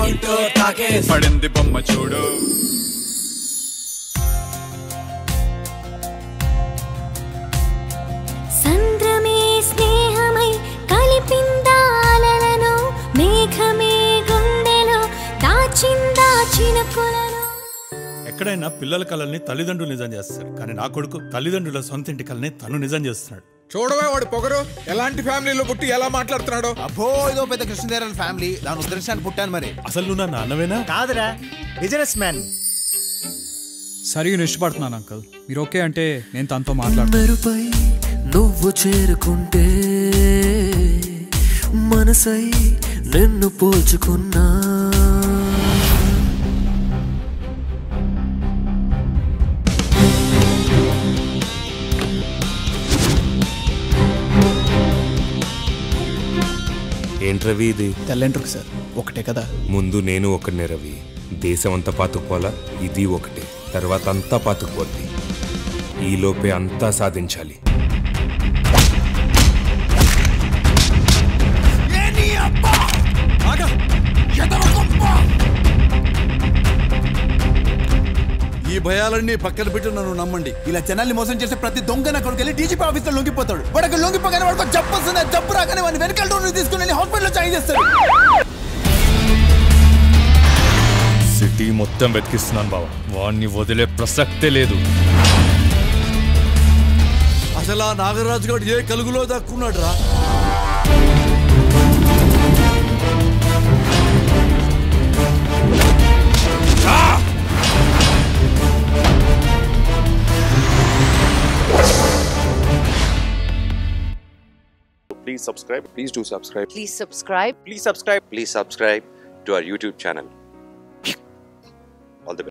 పడింది బొమ్మ చూడు సంద్రమే స్నేహమై కలిపిందాలను మేఘమే గుండెలో దాచిందా చినుకులను ఎక్కడైనా పిల్లల కళల్ని తల్లిదండ్రులు నిజం చేస్తారు కానీ నా కొడుకు తల్లిదండ్రుల సొంత ఇంటి కళని తను నిజం చేస్తున్నాడు చూడవే వాడి పొగరు ఎలాంటి ఫ్యామిలీలో పుట్టి ఎలా మాట్లాడుతున్నాడో అబ్బో ఇదో పెద్ద కృష్ణదేవరాయల ఫ్యామిలీ దాని ఉద్దేశాన్ని పుట్టాను మరి అసలు నువ్వు నా నాన్నవేనా కాదురా బిజినెస్ మ్యాన్ సరిగా ఇష్టపడుతున్నాను అంకల్ మీరు ఓకే అంటే నేను తనతో మాట్లాడతాను మెరుపై నువ్వు చేరుకుంటే మనసై నిన్ను పోల్చుకున్నా ఏంటి రవి ఇది తెల్లంట్రుకు సార్ ఒకటే కదా ముందు నేను ఒకనే రవి దేశం అంతా పాతుకుపోవాలా ఇది ఒకటే తర్వాత అంతా పాతుకుపోద్ది ఈలోపే అంతా సాధించాలి ఈ భయాలన్నీ పక్కన పెట్టి నన్ను నమ్మండి ఇలా జనాల్ని మోసం చేసే ప్రతి దొంగ నా కొడుకు వెళ్ళి డీజీపీ ఆఫీస్ లో లొంగిపోతాడు వాడికి లొంగిపోగానే వాడికి జబ్బు వస్తుంది ఆ జబ్బు రాగానే వాడిని వెనకాల డోర్ తీసుకుని వెళ్ళి హాస్పిటల్లో జాయిన్ చేస్తాడు సిటీ మొత్తం వెతికిస్తున్నాను బావ వాడిని వదిలే ప్రసక్తే లేదు అసలు ఆ నాగరాజు గారు ఏ కలుగులో దక్కున్నాడు రా Please subscribe. Please do subscribe. Please subscribe. Please subscribe. Please subscribe to our YouTube channel.